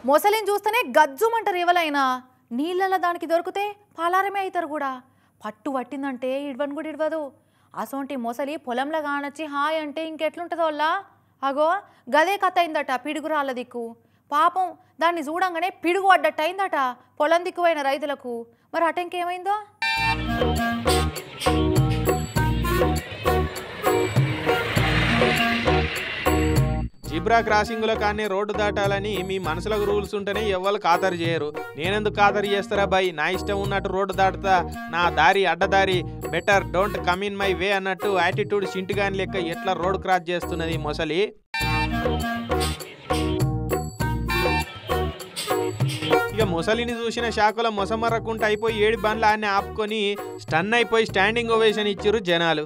మొసలిని చూస్తేనే గజ్జుమంటారు ఎవరైనా నీళ్ళల్లో దానికి దొరికితే పలారమే అవుతారు కూడా పట్టు పట్టిందంటే ఇడవని కూడా ఇడవదు అసొంటి మొసలి పొలంలో కానొచ్చి హాయ్ అంటే ఇంకెట్లుంటుందో వాళ్ళ అగో గదే కథ అయిందట పిడుగు రాళ్ళ దిక్కు పాపం దాన్ని చూడంగానే పిడుగు పడ్డట్టు అయిందట పొలం దిక్కుపోయిన రైతులకు మరి అట ఇంకేమైందో జిబ్రా క్రాసింగ్లో కానీ రోడ్డు దాటాలని మీ మనసులకు రూల్స్ ఉంటేనే ఎవ్వరు ఖాతరు చేయరు నేనెందుకు ఖాతరు చేస్తారా బాయ్ నా ఇష్టం ఉన్నట్టు రోడ్డు దాటుతా నా దారి అడ్డదారి better don't come in my way అన్నట్టు యాటిట్యూడ్ చింటిగాని లెక్క ఎట్లా రోడ్ క్రాస్ చేస్తున్నది మొసలి ఇక ముసలిని చూసిన శాఖలో మొసమర్రకుంట అయిపోయి ఏడు బండ్లు ఆన్ని ఆపుకొని స్టన్ అయిపోయి స్టాండింగ్ ఓవేషన్ ఇచ్చిర్రు జనాలు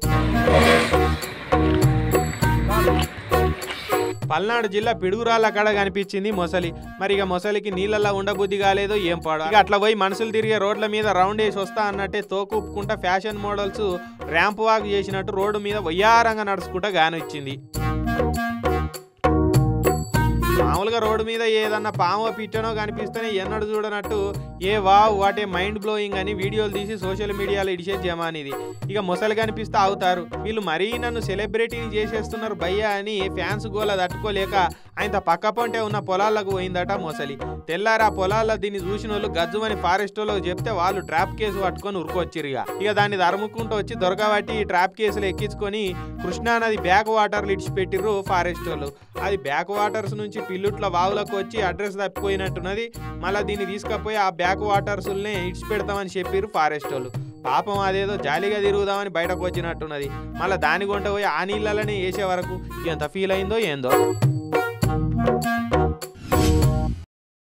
పల్నాడు జిల్లా పిడుగురాళ్ళ కాడ కనిపించింది మొసలి మరి ఇక మొసలికి నీళ్ళల్లో ఉండబుద్ధి కాలేదో ఏం పాడు ఇక అట్లా పోయి మనుషులు తిరిగే రోడ్ల మీద రౌండ్ వేసి వస్తా అన్నట్టే తోకుప్పుకుంటా ఫ్యాషన్ మోడల్స్ ర్యాంప్ వాక్ చేసినట్టు రోడ్డు మీద వయ్యారంగా నడుచుకుంటా గానొచ్చింది మామూలుగా రోడ్డు మీద ఏదన్నా పాము పిట్టనో కనిపిస్తేనే ఎన్నడు చూడనట్టు ఏ వావ్ వాటే మైండ్ బ్లోయింగ్ అని వీడియోలు తీసి సోషల్ మీడియాలో ఇడిచే జమానిది ఇక మొసలు కనిపిస్తే అవుతారు వీళ్ళు మరీ నన్ను సెలబ్రిటీని చేసేస్తున్నారు భయ్యా అని ఫ్యాన్స్ గోల తట్టుకోలేక ఆయన పక్క పొంటే ఉన్న పొలాలకు పోయిందట మొసలి తెల్లారి ఆ పొలాల్లో దీన్ని చూసిన వాళ్ళు గజ్జుమని ఫారెస్ట్ వాళ్ళకి చెప్తే వాళ్ళు ట్రాప్ కేసు పట్టుకొని ఉరుకొచ్చిరు ఇక ఇక దాన్ని తరుముకుంటూ వచ్చి దొరకబట్టి ఈ ట్రాప్ కేసులు ఎక్కించుకొని కృష్ణానది బ్యాక్ వాటర్లు ఇడిచిపెట్టిర్రు ఫారెస్ట్ వాళ్ళు అది బ్యాక్ వాటర్స్ నుంచి పిల్లుట్ల వాగులకు వచ్చి అడ్రస్ తప్పిపోయినట్టున్నది మళ్ళీ దీన్ని తీసుకపోయి ఆ బ్యాక్ వాటర్స్నే ఇడిచిపెడతామని చెప్పిర్రు ఫారెస్ట్ వాళ్ళు పాపం అదేదో జాలీగా తిరుగుదామని బయటకు వచ్చినట్టున్నది మళ్ళీ దాని కొంట పోయి ఆ నీళ్ళలోనే వేసే వరకు ఎంత ఫీల్ అయిందో ఏందో